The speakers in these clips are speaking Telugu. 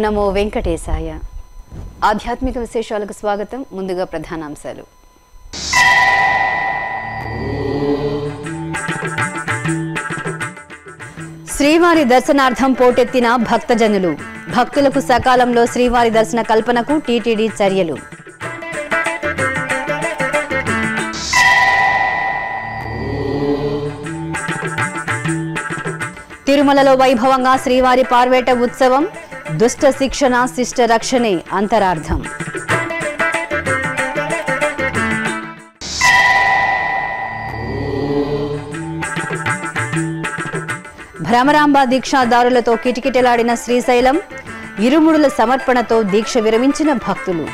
నమో వెంకటేశాయ ఆధ్యాత్మిక విశేషాలకు స్వాగతం ముందుగా ప్రధానాంశాలు శ్రీవారి దర్శనార్థం పోటెత్తిన భక్తజనులు భక్తులకు సకాలంలో శ్రీవారి దర్శన కల్పనకు టీటీడీ చర్యలు తిరుమలలో వైభవంగా శ్రీవారి పార్వేట ఉత్సవం దుష్ట శిక్షణ శిష్ట రక్షణే అంతరార్థం భ్రమరాంబ దీక్షాదారులతో కిటకిటలాడిన శ్రీశైలం ఇరుముడుల సమర్పణతో దీక్ష విరమించిన భక్తులు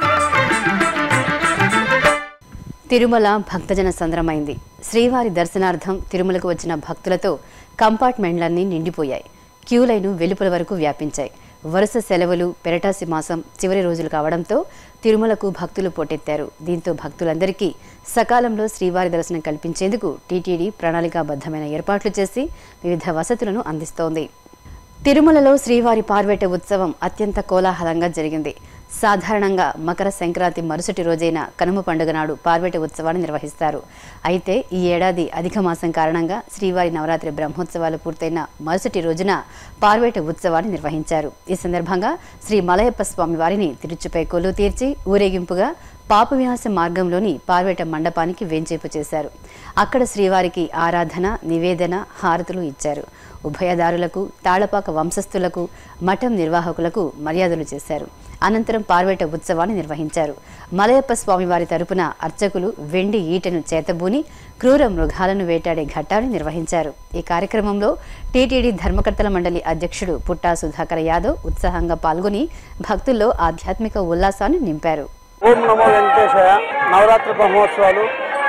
తిరుమల భక్తజన సంద్రమైంది శ్రీవారి దర్శనార్థం తిరుమలకు వచ్చిన భక్తులతో కంపార్ట్మెంట్లన్నీ నిండిపోయాయి క్యూలైను వెలుపల వరకు వ్యాపించాయి వరుస సెలవులు పెరటాసి మాసం చివరి రోజులు కావడంతో తిరుమలకు భక్తులు పోటెత్తారు దీంతో భక్తులందరికీ సకాలంలో శ్రీవారి దర్శనం కల్పించేందుకు టీటీడీ ప్రణాళికాబద్ధమైన ఏర్పాట్లు చేసి వివిధ వసతులను అందిస్తోంది తిరుమలలో శ్రీవారి పార్వేట ఉత్సవం అత్యంత కోలాహలంగా జరిగింది సాధారణంగా మకర సంక్రాంతి మరుసటి రోజైన కనుమ పండుగ నాడు పార్వేట ఉత్సవాన్ని నిర్వహిస్తారు అయితే ఈ ఏడాది అధిక మాసం కారణంగా శ్రీవారి నవరాత్రి బ్రహ్మోత్సవాలు పూర్తయిన మరుసటి రోజున పార్వేట ఉత్సవాన్ని నిర్వహించారు ఈ సందర్భంగా శ్రీ మలయప్ప స్వామి వారిని తిరుచుపై కొలు తీర్చి ఊరేగింపుగా పాప విహాస మార్గంలోని పార్వేట మండపానికి వేంచేపు చేశారు అక్కడ శ్రీవారికి ఆరాధన నివేదన హారతులు ఇచ్చారు ఉభయదారులకు తాళపాక వంశస్థులకు మఠం నిర్వాహకులకు మర్యాదలు చేశారు అనంతరం పార్వేట ఉత్సవాన్ని నిర్వహించారు మలయప్ప స్వామివారి తరపున అర్చకులు వెండి ఈటను చేతబూని క్రూర మృగాలను వేటాడే ఘట్టాన్ని నిర్వహించారు ఈ కార్యక్రమంలో టీటీడీ ధర్మకర్తల మండలి అధ్యక్షుడు పుట్టా సుధాకర్ యాదవ్ ఉత్సాహంగా పాల్గొని భక్తుల్లో ఆధ్యాత్మిక ఉల్లాసాన్ని నింపారు ఓం నమో వెంకటేశాయ నవరాత్రి బ్రహ్మోత్సవాలు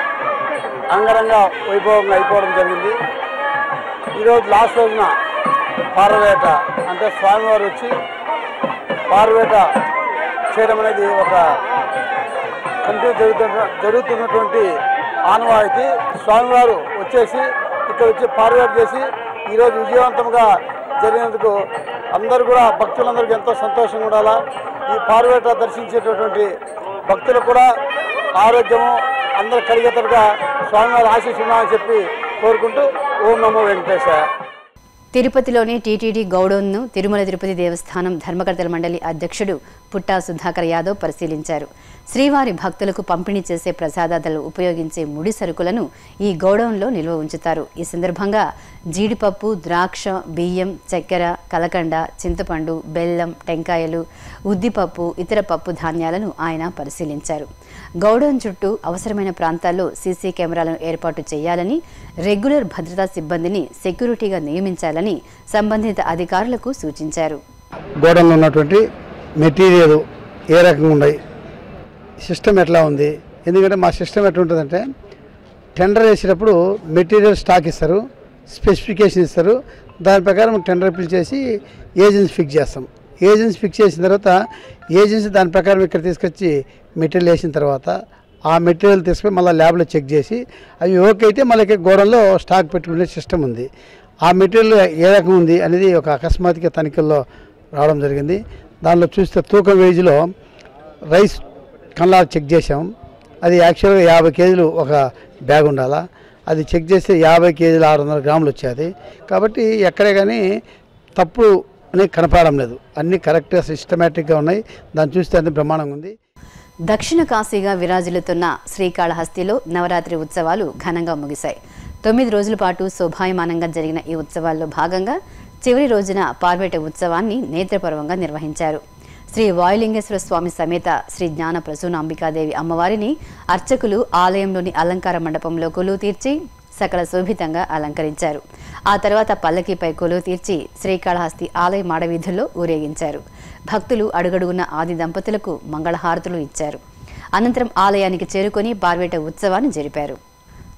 అంగరంగ వైభవంగా అయిపోవడం జరిగింది ఈరోజు లాస్ట్ రోజున పార్వేట అంటే స్వామివారు వచ్చి పార్వేట చేయడం అనేది ఒక కంటిన్యూ జరుగుతున్న జరుగుతున్నటువంటి ఆనవాయితీ స్వామివారు వచ్చేసి ఇక్కడ వచ్చి పార్వేట చేసి ఈరోజు విజయవంతంగా జరిగినందుకు అందరూ కూడా భక్తులందరికీ ఎంతో సంతోషంగా ఉండాలా ఈ పార్వేట దర్శించేటటువంటి భక్తులు కూడా ఆరోగ్యము అందరూ కలిగేటట్టుగా స్వామివారి ఆశీస్సున్నామని చెప్పి కోరుకుంటూ ఓం నమో వెంకటేశాయ తిరుపతిలోని టీటీడీ గౌడౌన్ను తిరుమల తిరుపతి దేవస్థానం ధర్మకర్తల మండలి అధ్యక్షుడు పుట్టా సుధాకర్ యాదవ్ పరిశీలించారు శ్రీవారి భక్తులకు పంపిణీ చేసే ప్రసాదాలు ఉపయోగించే ముడి సరుకులను ఈ గౌడౌన్లో నిల్వ ఉంచుతారు ఈ సందర్భంగా జీడిపప్పు ద్రాక్ష బియ్యం చక్కెర కలకండ చింతపండు బెల్లం టెంకాయలు ఉద్దిపప్పు ఇతర పప్పు ధాన్యాలను ఆయన పరిశీలించారు గౌడౌన్ చుట్టూ అవసరమైన ప్రాంతాల్లో సీసీ కెమెరాలను ఏర్పాటు చేయాలని రెగ్యులర్ భద్రతా సిబ్బందిని సెక్యూరిటీగా నియమించాలని సంబంధిత అధికారులకు సూచించారు గోడంలో ఉన్నటువంటి మెటీరియల్ ఏ రకంగా ఉన్నాయి సిస్టమ్ ఎట్లా ఉంది ఎందుకంటే మా సిస్టమ్ ఎట్లా ఉంటుందంటే టెండర్ వేసేటప్పుడు మెటీరియల్ స్టాక్ ఇస్తారు స్పెసిఫికేషన్ ఇస్తారు దాని ప్రకారం టెండర్ అప్పీల్ చేసి ఏజెన్సీ ఫిక్స్ చేస్తాం ఏజెన్సీ ఫిక్స్ చేసిన తర్వాత ఏజెన్సీ దాని ప్రకారం ఇక్కడ తీసుకొచ్చి మెటీరియల్ వేసిన తర్వాత ఆ మెటీరియల్ తీసుకొని మళ్ళీ ల్యాబ్లో చెక్ చేసి అవి ఓకే అయితే మళ్ళీ ఇక్కడ గోడంలో స్టాక్ పెట్టుకునే సిస్టమ్ ఉంది ఆ మెటీరియల్ ఏ రకం ఉంది అనేది ఒక అకస్మాత్తుగా తనిఖీల్లో రావడం జరిగింది దానిలో చూస్తే తూకం వేజ్లో రైస్ కల్లా చెక్ చేసాం అది యాక్చువల్గా యాభై కేజీలు ఒక బ్యాగ్ ఉండాలా అది చెక్ చేస్తే యాభై కేజీలు ఆరు వందల గ్రాములు వచ్చేది కాబట్టి ఎక్కడే కానీ తప్పు అనేది కనపడడం లేదు అన్నీ కరెక్ట్గా సిస్టమేటిక్గా ఉన్నాయి దాన్ని చూస్తే అన్ని బ్రహ్మాండంగా ఉంది దక్షిణ కాశీగా విరాజిల్లుతున్న శ్రీకాళహస్తిలో నవరాత్రి ఉత్సవాలు ఘనంగా ముగిశాయి తొమ్మిది రోజుల పాటు శోభాయమానంగా జరిగిన ఈ ఉత్సవాల్లో భాగంగా చివరి రోజున పార్వేట ఉత్సవాన్ని నేత్రపర్వంగా నిర్వహించారు శ్రీ వాయులింగేశ్వర స్వామి సమేత శ్రీ జ్ఞాన ప్రసూనాంబికాదేవి అమ్మవారిని అర్చకులు ఆలయంలోని అలంకార మండపంలో కొలువు తీర్చి సకల శోభితంగా అలంకరించారు ఆ తర్వాత పల్లకీపై కొలువు తీర్చి శ్రీకాళహస్తి ఆలయ మాడవీధుల్లో ఊరేగించారు భక్తులు అడుగడుగున ఆది దంపతులకు మంగళహారతులు ఇచ్చారు అనంతరం ఆలయానికి చేరుకొని పార్వేట ఉత్సవాన్ని జరిపారు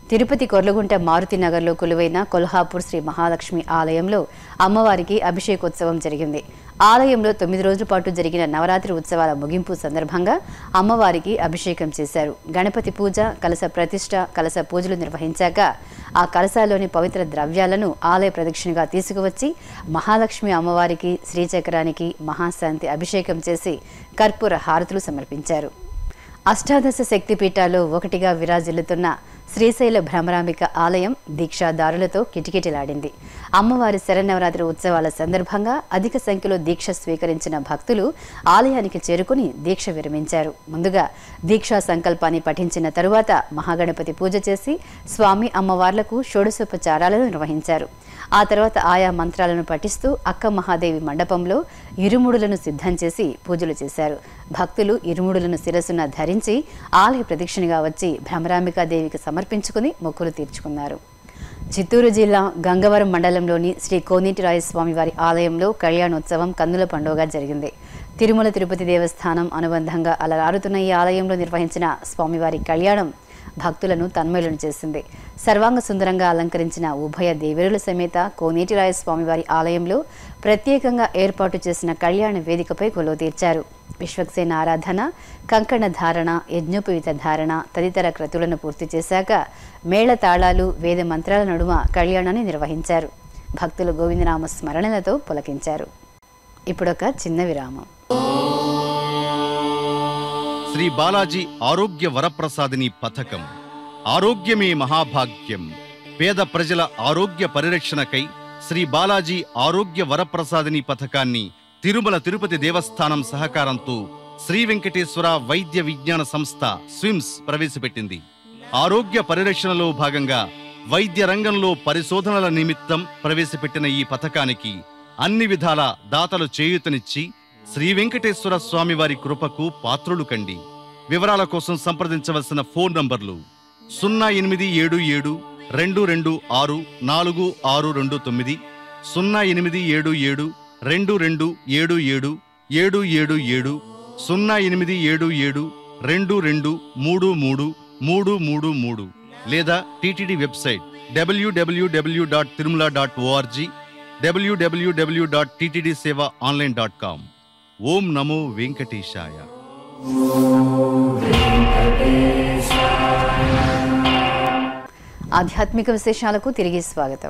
తిరుపతి కొర్లగుంట మారుతి నగర్లో కొలువైన కొల్హాపూర్ శ్రీ మహాలక్ష్మి ఆలయంలో అమ్మవారికి అభిషేకోత్సవం జరిగింది ఆలయంలో తొమ్మిది రోజుల పాటు జరిగిన నవరాత్రి ఉత్సవాల ముగింపు సందర్భంగా అమ్మవారికి అభిషేకం చేశారు గణపతి పూజ కలస ప్రతిష్ట కలస పూజలు నిర్వహించాక ఆ కలశాలోని పవిత్ర ద్రవ్యాలను ఆలయ ప్రదక్షిణగా తీసుకువచ్చి మహాలక్ష్మి అమ్మవారికి శ్రీచక్రానికి మహాశాంతి అభిషేకం చేసి కర్పూర హారతులు సమర్పించారు అష్టాదశ శక్తిపీఠాల్లో ఒకటిగా విరాజిల్లుతున్న శ్రీశైల భ్రమరాంబిక ఆలయం దీక్షాదారులతో కిటకిటలాడింది అమ్మవారి శరన్నవరాత్రి ఉత్సవాల సందర్భంగా అధిక సంఖ్యలో దీక్ష స్వీకరించిన భక్తులు ఆలయానికి చేరుకుని దీక్ష విరమించారు ముందుగా దీక్షా సంకల్పాన్ని పఠించిన తరువాత మహాగణపతి పూజ చేసి స్వామి అమ్మవార్లకు షోడశోపచారాలను నిర్వహించారు ఆ తర్వాత ఆయా మంత్రాలను పఠిస్తూ అక్క మహాదేవి మండపంలో ఇరుముడులను సిద్ధం చేసి పూజలు చేశారు భక్తులు ఇరుముడులను శిరస్సున ధరించి ఆలయ ప్రదక్షిణగా వచ్చి భ్రమరాంబికాదేవికి సమర్పించుకుని మొక్కులు తీర్చుకున్నారు చిత్తూరు జిల్లా గంగవరం మండలంలోని శ్రీ కోనేటిరాయ స్వామివారి ఆలయంలో కళ్యాణోత్సవం కన్నుల పండుగగా జరిగింది తిరుమల తిరుపతి దేవస్థానం అనుబంధంగా అలరారుతున్న ఈ ఆలయంలో నిర్వహించిన స్వామివారి కళ్యాణం భక్తులను తన్మయులను చేసింది సర్వాంగ సుందరంగా అలంకరించిన ఉభయ దేవేరుల సమేత కోనేటిరాయ స్వామివారి ఆలయంలో ప్రత్యేకంగా ఏర్పాటు చేసిన కళ్యాణ వేదికపై కొలువు తీర్చారు విశ్వక్సేన ఆరాధన కంకణ ధారణ యజ్ఞోపవీత ధారణ తదితర క్రతులను పూర్తి చేశాక మేళ తాళాలు వేద మంత్రాల నడుమ కళ్యాణాన్ని నిర్వహించారు భక్తులు గోవిందనామ స్మరణలతో పులకించారు ఇప్పుడొక చిన్న విరామం శ్రీ బాలాజీ ఆరోగ్య వరప్రసాదిని పథకం ఆరోగ్యమే మహాభాగ్యం పేద ప్రజల ఆరోగ్య పరిరక్షణకై శ్రీ బాలాజీ ఆరోగ్య వరప్రసాదిని పథకాన్ని తిరుమల తిరుపతి దేవస్థానం సహకారంతో శ్రీ వెంకటేశ్వర వైద్య విజ్ఞాన సంస్థ స్విమ్స్ ప్రవేశపెట్టింది ఆరోగ్య పరిరక్షణలో భాగంగా వైద్య రంగంలో పరిశోధనల నిమిత్తం ప్రవేశపెట్టిన ఈ పథకానికి అన్ని విధాల దాతలు చేయూతనిచ్చి శ్రీ వెంకటేశ్వర స్వామి వారి కృపకు పాత్రులు కండి వివరాల కోసం సంప్రదించవలసిన ఫోన్ నంబర్లు సున్నా ఎనిమిది ఏడు ఏడు రెండు రెండు ఆరు నాలుగు ఆరు రెండు తొమ్మిది సున్నా ఎనిమిది ఏడు ఏడు రెండు రెండు ఏడు ఏడు ఏడు ఏడు ఏడు సున్నా ఎనిమిది ఏడు ఏడు రెండు రెండు మూడు మూడు మూడు మూడు మూడు లేదా TTD website WWW dot Tirumala dot ORG WWW dot TTD seva online dot com ఓం నమో వెంకటేశాయ ఆధ్యాత్మిక విశేషాలకు తిరిగి స్వాగతం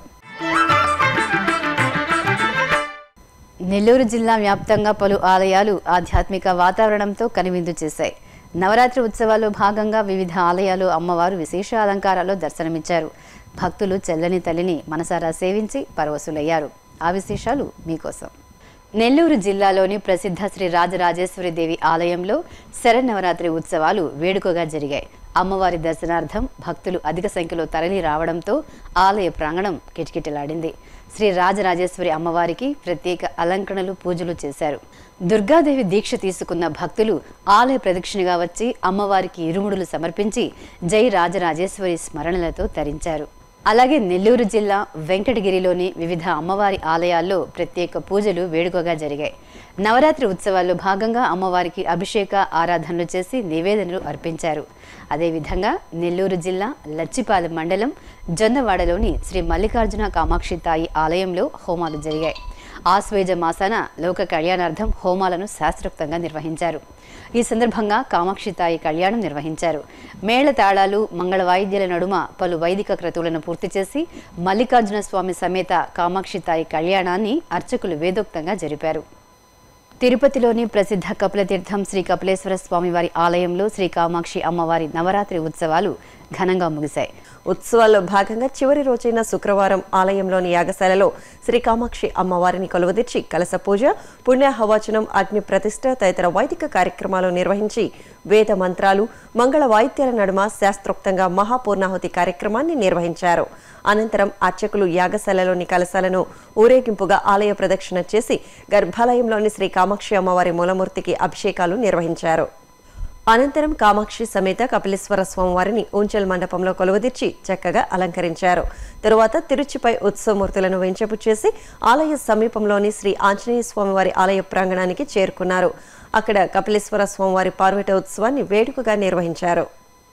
నెల్లూరు జిల్లా వ్యాప్తంగా పలు ఆలయాలు ఆధ్యాత్మిక వాతావరణంతో కనువిందు చేశాయి నవరాత్రి ఉత్సవాల్లో భాగంగా వివిధ ఆలయాలు అమ్మవారు విశేష అలంకారాల్లో దర్శనమిచ్చారు భక్తులు చెల్లని తల్లిని మనసారా సేవించి పరవశులయ్యారు ఆ విశేషాలు మీకోసం నెల్లూరు జిల్లాలోని ప్రసిద్ధ శ్రీ రాజరాజేశ్వరి దేవి ఆలయంలో శరన్నవరాత్రి ఉత్సవాలు వేడుకగా జరిగాయి అమ్మవారి దర్శనార్థం భక్తులు అధిక సంఖ్యలో తరలి రావడంతో ఆలయ ప్రాంగణం కిటకిటలాడింది శ్రీ రాజరాజేశ్వరి అమ్మవారికి ప్రత్యేక అలంకరణలు పూజలు చేశారు దుర్గాదేవి దీక్ష తీసుకున్న భక్తులు ఆలయ ప్రదక్షిణగా వచ్చి అమ్మవారికి ఇరుముడులు సమర్పించి జై రాజరాజేశ్వరి స్మరణలతో తరించారు అలాగే నెల్లూరు జిల్లా వెంకటగిరిలోని వివిధ అమ్మవారి ఆలయాల్లో ప్రత్యేక పూజలు వేడుకగా జరిగాయి నవరాత్రి ఉత్సవాల్లో భాగంగా అమ్మవారికి అభిషేక ఆరాధనలు చేసి నివేదనలు అర్పించారు అదేవిధంగా నెల్లూరు జిల్లా లచ్చిపాలెం మండలం జొన్నవాడలోని శ్రీ మల్లికార్జున కామాక్షి తాయి ఆలయంలో హోమాలు జరిగాయి ఆశ్వేజ మాసాన లోక కళ్యాణార్థం హోమాలను శాస్త్రోక్తంగా నిర్వహించారు ఈ సందర్భంగా కామాక్షి తాయి కళ్యాణం నిర్వహించారు మేళ తాళాలు మంగళ వాయిద్యాల నడుమ పలు వైదిక క్రతువులను పూర్తి చేసి మల్లికార్జున స్వామి సమేత కామాక్షి తాయి కళ్యాణాన్ని అర్చకులు వేదోక్తంగా జరిపారు తిరుపతిలోని ప్రసిద్ధ కపిలతీర్థం శ్రీ కపిలేశ్వర స్వామివారి ఆలయంలో శ్రీ కామాక్షి అమ్మవారి నవరాత్రి ఉత్సవాలు ఘనంగా ముగిశాయి ఉత్సవాల్లో భాగంగా చివరి రోజైన శుక్రవారం ఆలయంలోని యాగశాలలో శ్రీ కామాక్షి అమ్మవారిని కొలువుదీర్చి కలస పూజ పుణ్యాహవచనం అగ్ని ప్రతిష్ఠ తదితర వైదిక కార్యక్రమాలు నిర్వహించి వేద మంత్రాలు మంగళ వాయిద్యాల నడుమ శాస్త్రోక్తంగా మహాపూర్ణాహుతి కార్యక్రమాన్ని నిర్వహించారు అనంతరం అర్చకులు యాగశాలలోని కలశాలను ఊరేగింపుగా ఆలయ ప్రదక్షిణ చేసి గర్భాలయంలోని శ్రీ కామాక్షి అమ్మవారి మూలమూర్తికి అభిషేకాలు నిర్వహించారు అనంతరం కామాక్షి సమేత కపిలేశ్వర స్వామివారిని ఊంచల్ మండపంలో కొలువుదీర్చి చక్కగా అలంకరించారు తరువాత తిరుచిపై ఉత్సవమూర్తులను వెంచపు చేసి ఆలయ సమీపంలోని శ్రీ ఆంజనేయ స్వామివారి ఆలయ ప్రాంగణానికి చేరుకున్నారు అక్కడ కపిలేశ్వర స్వామివారి పార్వట ఉత్సవాన్ని వేడుకగా నిర్వహించారు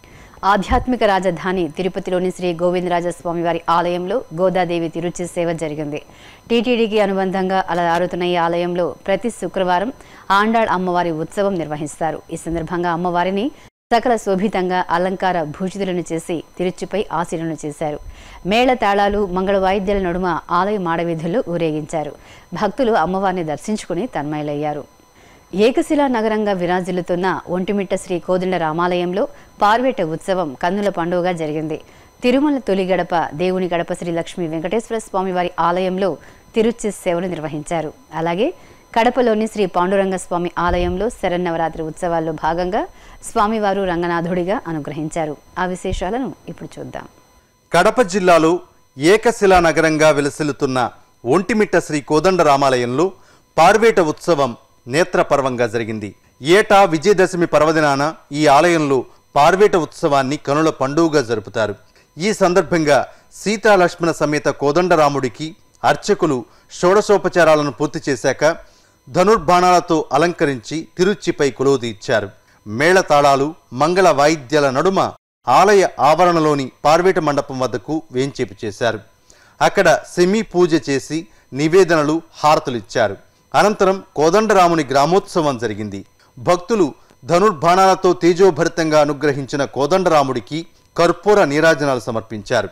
ఆధ్యాత్మిక రాజధాని తిరుపతిలోని శ్రీ గోవిందరాజ స్వామివారి ఆలయంలో గోదాదేవి తిరుచి సేవ జరిగింది టీటీడీకి అనుబంధంగా అలరారుతున్న ఈ ఆలయంలో ప్రతి శుక్రవారం ఆండాళ్ అమ్మవారి ఉత్సవం నిర్వహిస్తారు ఈ సందర్భంగా అమ్మవారిని సకల శోభితంగా అలంకార భూషితులను చేసి తిరుచిపై ఆశీలను చేశారు మేళ తాళాలు మంగళ వాయిద్యాల నడుమ ఆలయ మాడవీధుల్లో ఊరేగించారు భక్తులు అమ్మవారిని దర్శించుకుని తన్మయులయ్యారు ఏకశిలా నగరంగా విరాజిల్లుతున్న ఒంటిమిట్ట శ్రీ కోదండ రామాలయంలో పార్వేట ఉత్సవం కన్నుల పండుగగా జరిగింది తిరుమల తొలి గడప దేవుని గడప శ్రీ లక్ష్మీ వెంకటేశ్వర స్వామివారి ఆలయంలో తిరుచి సేవను నిర్వహించారు అలాగే కడపలోని శ్రీ పాండురంగ స్వామి ఆలయంలో శరన్నవరాత్రి ఉత్సవాల్లో భాగంగా స్వామివారు రంగనాథుడిగా అనుగ్రహించారు ఆ విశేషాలను ఇప్పుడు చూద్దాం కడప జిల్లాలో ఏకశిలా నగరంగా విలసిల్లుతున్న ఒంటిమిట్ట శ్రీ కోదండ రామాలయంలో పార్వేట ఉత్సవం నేత్రపర్వంగా జరిగింది ఏటా విజయదశమి పర్వదినాన ఈ ఆలయంలో పార్వేట ఉత్సవాన్ని కనుల పండుగగా జరుపుతారు ఈ సందర్భంగా సీతాలక్ష్మణ సమేత కోదండరాముడికి అర్చకులు షోడశోపచారాలను పూర్తి చేశాక ధనుర్బాణాలతో అలంకరించి తిరుచిపై కొలువుదీర్చారు మేళతాళాలు మంగళ వాయిద్యాల నడుమ ఆలయ ఆవరణలోని పార్వేట మండపం వద్దకు వేంచేపు చేశారు అక్కడ సెమీ పూజ చేసి నివేదనలు హారతులిచ్చారు అనంతరం కోదండరాముని గ్రామోత్సవం జరిగింది భక్తులు ధనుర్బాణాలతో తేజోభరితంగా అనుగ్రహించిన కోదండరాముడికి కర్పూర నీరాజనాలు సమర్పించారు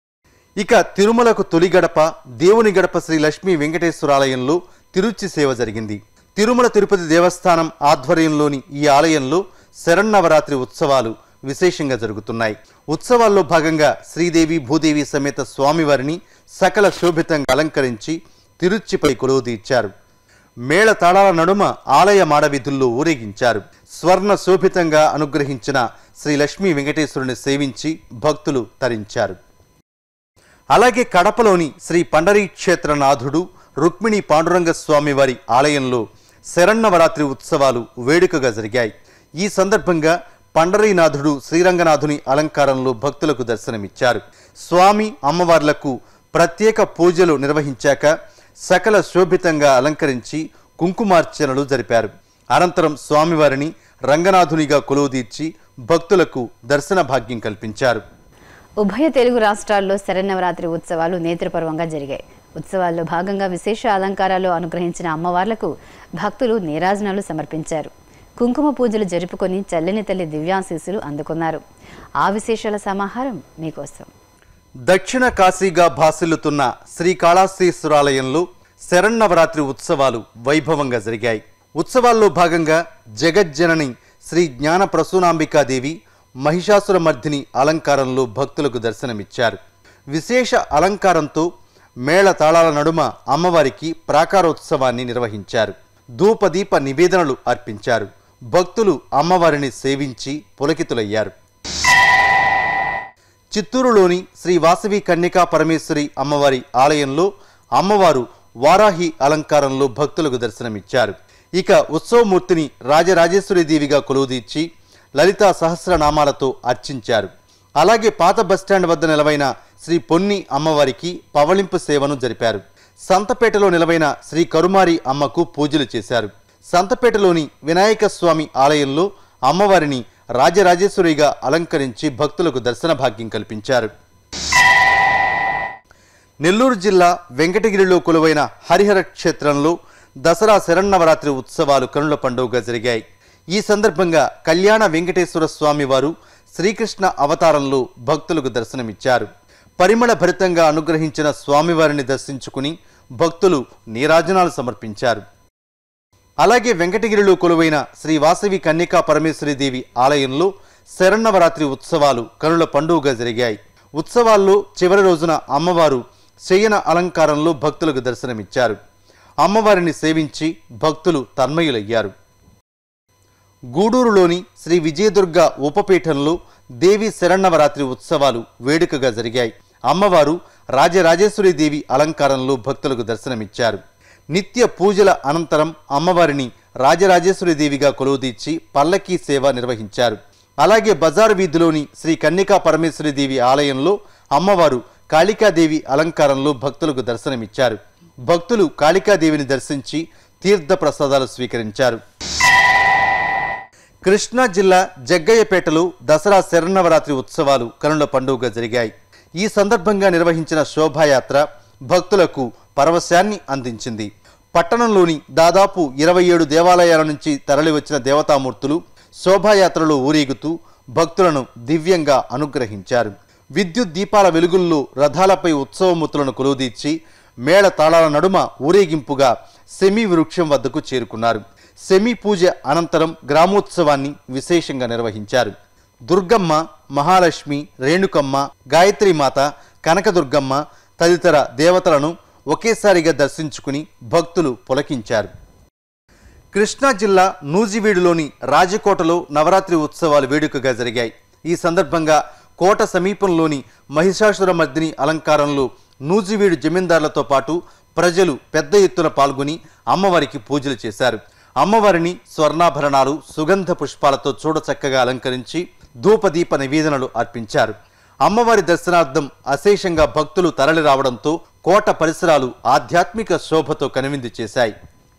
ఇక తిరుమలకు తొలి గడప దేవుని గడప శ్రీ లక్ష్మీ వెంకటేశ్వరాలయంలో తిరుచి సేవ జరిగింది తిరుమల తిరుపతి దేవస్థానం ఆధ్వర్యంలోని ఈ ఆలయంలో శరన్నవరాత్రి ఉత్సవాలు విశేషంగా జరుగుతున్నాయి ఉత్సవాల్లో భాగంగా శ్రీదేవి భూదేవి సమేత స్వామివారిని సకల శోభితంగా అలంకరించి తిరుచిపై కొలువుదీర్చారు మేళ తాళాల నడుమ ఆలయ మాడవీధుల్లో ఊరేగించారు స్వర్ణ శోభితంగా అనుగ్రహించిన శ్రీ లక్ష్మీ వెంకటేశ్వరుని సేవించి భక్తులు తరించారు అలాగే కడపలోని శ్రీ పండరీ క్షేత్రనాథుడు రుక్మిణి పాండురంగ స్వామి వారి ఆలయంలో శరన్నవరాత్రి ఉత్సవాలు వేడుకగా జరిగాయి ఈ సందర్భంగా పండరీనాథుడు శ్రీరంగనాథుని అలంకారంలో భక్తులకు దర్శనమిచ్చారు స్వామి అమ్మవార్లకు ప్రత్యేక పూజలు నిర్వహించాక సకల శోభితంగా అలంకరించి కుంకుమార్చనలు జరిపారు అనంతరం స్వామివారిని రంగనాథునిగా కొలువుదీర్చి భక్తులకు దర్శన భాగ్యం కల్పించారు ఉభయ తెలుగు రాష్ట్రాల్లో శరన్నవరాత్రి ఉత్సవాలు నేత్రపర్వంగా జరిగాయి ఉత్సవాల్లో భాగంగా విశేష అలంకారాలు అనుగ్రహించిన అమ్మవార్లకు భక్తులు నీరాజనాలు సమర్పించారు కుంకుమ పూజలు జరుపుకొని చల్లని తల్లి దివ్యాశీస్సులు అందుకున్నారు ఆ విశేషాల సమాహారం మీకోసం దక్షిణ కాశీగా భాసిల్లుతున్న శ్రీకాళహస్తీశ్వరాలయంలో శరన్నవరాత్రి ఉత్సవాలు వైభవంగా జరిగాయి ఉత్సవాల్లో భాగంగా జగజ్జనని శ్రీ జ్ఞాన ప్రసూనాంబికాదేవి మహిషాసురమర్దిని అలంకారంలో భక్తులకు దర్శనమిచ్చారు విశేష అలంకారంతో మేళ తాళాల నడుమ అమ్మవారికి ప్రాకారోత్సవాన్ని నిర్వహించారు ధూపదీప నివేదనలు అర్పించారు భక్తులు అమ్మవారిని సేవించి పులకితులయ్యారు చిత్తూరులోని శ్రీ వాసవి కన్యకా పరమేశ్వరి అమ్మవారి ఆలయంలో అమ్మవారు వారాహి అలంకారంలో భక్తులకు దర్శనమిచ్చారు ఇక ఉత్సవమూర్తిని రాజరాజేశ్వరి దేవిగా కొలువుదీర్చి లలితా సహస్రనామాలతో అర్చించారు అలాగే పాత బస్టాండ్ వద్ద నిలవైన శ్రీ పొన్ని అమ్మవారికి పవళింపు సేవను జరిపారు సంతపేటలో నిలవైన శ్రీ కరుమారి అమ్మకు పూజలు చేశారు సంతపేటలోని వినాయక స్వామి ఆలయంలో అమ్మవారిని రాజరాజేశ్వరిగా అలంకరించి భక్తులకు దర్శన భాగ్యం కల్పించారు నెల్లూరు జిల్లా వెంకటగిరిలో కొలువైన హరిహర క్షేత్రంలో దసరా శరన్నవరాత్రి ఉత్సవాలు కనుల పండుగగా జరిగాయి ఈ సందర్భంగా కళ్యాణ వెంకటేశ్వర స్వామి వారు శ్రీకృష్ణ అవతారంలో భక్తులకు దర్శనమిచ్చారు పరిమళ భరితంగా అనుగ్రహించిన స్వామివారిని దర్శించుకుని భక్తులు నీరాజనాలు సమర్పించారు అలాగే వెంకటగిరిలో కొలువైన శ్రీ వాసవి కన్యకా పరమేశ్వరి దేవి ఆలయంలో శరన్నవరాత్రి ఉత్సవాలు కనుల పండుగగా జరిగాయి ఉత్సవాల్లో చివరి రోజున అమ్మవారు శయన అలంకారంలో భక్తులకు దర్శనమిచ్చారు అమ్మవారిని సేవించి భక్తులు తన్మయులయ్యారు గూడూరులోని శ్రీ విజయదుర్గ ఉపపీఠంలో దేవి శరన్నవరాత్రి ఉత్సవాలు వేడుకగా జరిగాయి అమ్మవారు రాజరాజేశ్వరి దేవి అలంకారంలో భక్తులకు దర్శనమిచ్చారు నిత్య పూజల అనంతరం అమ్మవారిని రాజరాజేశ్వరి దేవిగా కొలువుదీర్చి పల్లకీ సేవ నిర్వహించారు అలాగే బజార్ వీధిలోని శ్రీ కన్యకా పరమేశ్వరి దేవి ఆలయంలో అమ్మవారు కాళికాదేవి అలంకారంలో భక్తులకు దర్శనమిచ్చారు భక్తులు కాళికాదేవిని దర్శించి తీర్థ ప్రసాదాలు స్వీకరించారు కృష్ణా జిల్లా జగ్గయ్యపేటలో దసరా శరన్నవరాత్రి ఉత్సవాలు కనుల పండుగగా జరిగాయి ఈ సందర్భంగా నిర్వహించిన శోభాయాత్ర భక్తులకు పరవశాన్ని అందించింది పట్టణంలోని దాదాపు ఇరవై ఏడు దేవాలయాల నుంచి తరలివచ్చిన దేవతామూర్తులు శోభాయాత్రలో ఊరేగుతూ భక్తులను దివ్యంగా అనుగ్రహించారు విద్యుత్ దీపాల వెలుగుల్లో రథాలపై ఉత్సవమూర్తులను కొలువుదీర్చి మేళ తాళాల నడుమ ఊరేగింపుగా సెమీ వృక్షం వద్దకు చేరుకున్నారు సెమీ పూజ అనంతరం గ్రామోత్సవాన్ని విశేషంగా నిర్వహించారు దుర్గమ్మ మహాలక్ష్మి రేణుకమ్మ గాయత్రీమాత కనకదుర్గమ్మ తదితర దేవతలను ఒకేసారిగా దర్శించుకుని భక్తులు పులకించారు కృష్ణా జిల్లా నూజివీడులోని రాజకోటలో నవరాత్రి ఉత్సవాలు వేడుకగా జరిగాయి ఈ సందర్భంగా కోట సమీపంలోని మహిషాసుర మర్దిని అలంకారంలో నూజివీడు జమీందారులతో పాటు ప్రజలు పెద్ద ఎత్తున పాల్గొని అమ్మవారికి పూజలు చేశారు అమ్మవారిని స్వర్ణాభరణాలు సుగంధ పుష్పాలతో చూడచక్కగా అలంకరించి ధూపదీప నివేదనలు అర్పించారు అమ్మవారి దర్శనార్థం అశేషంగా భక్తులు తరలి రావడంతో కోట పరిసరాలు ఆధ్యాత్మిక శోభతో కనువిందు చేశాయి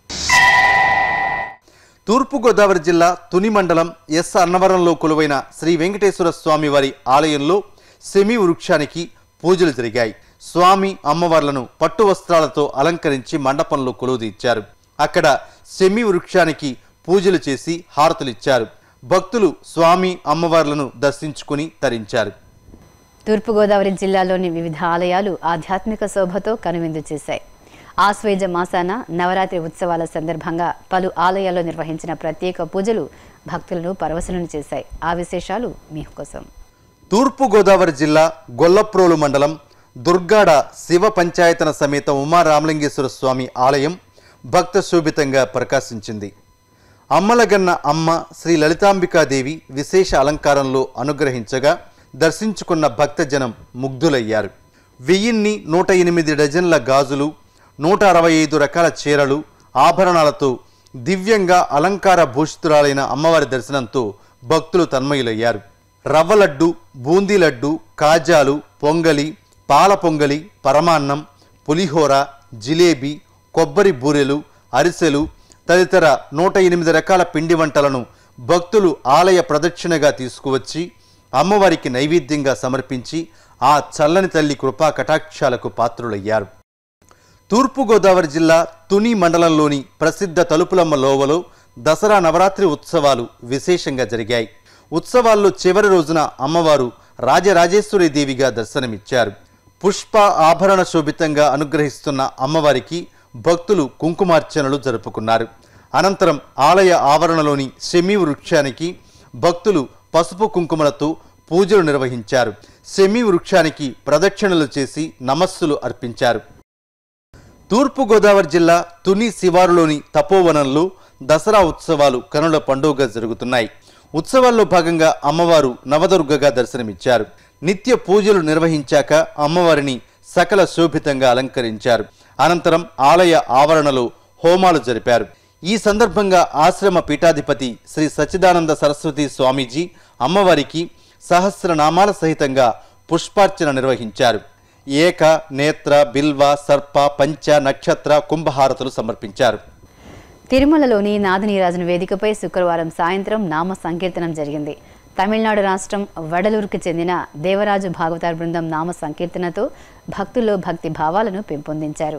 తూర్పుగోదావరి జిల్లా తుని మండలం ఎస్ అన్నవరంలో కొలువైన శ్రీ వెంకటేశ్వర స్వామి వారి ఆలయంలో సెమి వృక్షానికి పూజలు జరిగాయి స్వామి అమ్మవార్లను పట్టు వస్త్రాలతో అలంకరించి మండపంలో కొలువుదీర్చారు అక్కడ సెమి వృక్షానికి పూజలు చేసి హారతులిచ్చారు భక్తులు స్వామి అమ్మవార్లను దర్శించుకుని తరించారు తూర్పుగోదావరి జిల్లాలోని వివిధ ఆలయాలు ఆధ్యాత్మిక శోభతో కనువిందు చేశాయి ఆశ్వేజ మాసాన నవరాత్రి ఉత్సవాల సందర్భంగా పలు ఆలయాల్లో నిర్వహించిన ప్రత్యేక పూజలు భక్తులను పరవశనం చేశాయి ఆ విశేషాలు మీ కోసం తూర్పుగోదావరి జిల్లా గొల్లప్రోలు మండలం దుర్గాడ శివ పంచాయతన సమేత ఉమారామలింగేశ్వర స్వామి ఆలయం భక్త శోభితంగా ప్రకాశించింది అమ్మలగన్న అమ్మ శ్రీ లలితాంబికాదేవి విశేష అలంకారంలో అనుగ్రహించగా దర్శించుకున్న భక్తజనం ముగ్ధులయ్యారు వెయ్యిన్ని నూట ఎనిమిది డజన్ల గాజులు నూట అరవై ఐదు రకాల చీరలు ఆభరణాలతో దివ్యంగా అలంకార భూషితురాలైన అమ్మవారి దర్శనంతో భక్తులు తన్మయులయ్యారు రవ్వ లడ్డు బూందీ లడ్డు కాజాలు పొంగలి పాల పొంగలి పరమాన్నం పులిహోర జిలేబీ కొబ్బరి బూరెలు అరిసెలు తదితర నూట ఎనిమిది రకాల పిండి వంటలను భక్తులు ఆలయ ప్రదక్షిణగా తీసుకువచ్చి అమ్మవారికి నైవేద్యంగా సమర్పించి ఆ చల్లని తల్లి కృపా కటాక్షాలకు పాత్రులయ్యారు తూర్పుగోదావరి జిల్లా తుని మండలంలోని ప్రసిద్ధ తలుపులమ్మ లోవలో దసరా నవరాత్రి ఉత్సవాలు విశేషంగా జరిగాయి ఉత్సవాల్లో చివరి రోజున అమ్మవారు రాజరాజేశ్వరి దేవిగా దర్శనమిచ్చారు పుష్ప ఆభరణ శోభితంగా అనుగ్రహిస్తున్న అమ్మవారికి భక్తులు కుంకుమార్చనలు జరుపుకున్నారు అనంతరం ఆలయ ఆవరణలోని శమీ వృక్షానికి భక్తులు పసుపు కుంకుమలతో పూజలు నిర్వహించారు శమీ వృక్షానికి ప్రదక్షిణలు చేసి నమస్సులు అర్పించారు తూర్పుగోదావరి జిల్లా తుని శివారులోని తపోవనంలో దసరా ఉత్సవాలు కనుల పండుగగా జరుగుతున్నాయి ఉత్సవాల్లో భాగంగా అమ్మవారు నవదుర్గగా దర్శనమిచ్చారు నిత్య పూజలు నిర్వహించాక అమ్మవారిని సకల శోభితంగా అలంకరించారు అనంతరం ఆలయ ఆవరణలో హోమాలు జరిపారు ఈ సందర్భంగా ఆశ్రమ పీఠాధిపతి శ్రీ సచ్చిదానంద సరస్వతి స్వామీజీ అమ్మవారికి సహస్రనామాల సహితంగా పుష్పార్చన నిర్వహించారు ఏక నేత్ర బిల్వ సర్ప పంచ నక్షత్ర కుంభహారతులు సమర్పించారు తిరుమలలోని నాదనీరాజున వేదికపై శుక్రవారం సాయంత్రం నామ సంకీర్తనం జరిగింది తమిళనాడు రాష్ట్రం వడలూరుకు చెందిన దేవరాజు భాగవతార్ బృందం నామ సంకీర్తనతో భక్తుల్లో భక్తి భావాలను పెంపొందించారు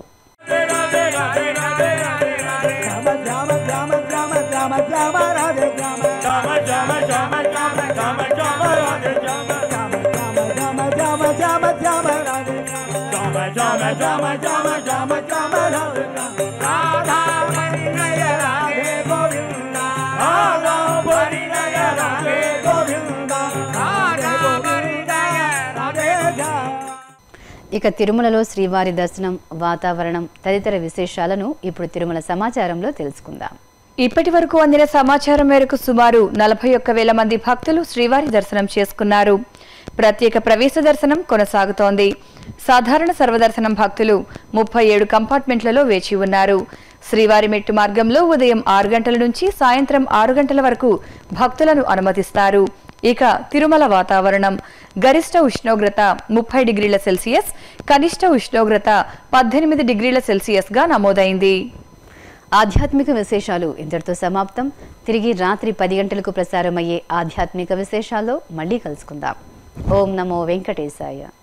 ఇక తిరుమలలో శ్రీవారి దర్శనం వాతావరణం తదితర విశేషాలను ఇప్పుడు తిరుమల సమాచారంలో తెలుసుకుందాం ఇప్పటి వరకు అందిన సమాచారం మేరకు సుమారు నలభై ఒక్క వేల మంది భక్తులు శ్రీవారి దర్శనం చేసుకున్నారు ప్రత్యేక ప్రవేశ దర్శనం కొనసాగుతోంది సాధారణ సర్వదర్శనం భక్తులు ముప్పై ఏడు కంపార్ట్మెంట్లలో వేచి ఉన్నారు శ్రీవారి మెట్టు మార్గంలో ఉదయం ఆరు గంటల నుంచి సాయంత్రం ఆరు గంటల వరకు భక్తులను అనుమతిస్తారు ఇక తిరుమల వాతావరణం గరిష్ట ఉష్ణోగ్రత ముప్పై డిగ్రీల సెల్సియస్ కనిష్ట ఉష్ణోగ్రత పద్దెనిమిది డిగ్రీల సెల్సియస్గా నమోదైంది ఆధ్యాత్మిక విశేషాలు ఇంతటితో సమాప్తం తిరిగి రాత్రి పది గంటలకు ప్రసారమయ్యే ఆధ్యాత్మిక విశేషాల్లో మళ్ళీ కలుసుకుందాం ఓం నమో వెంకటేశాయ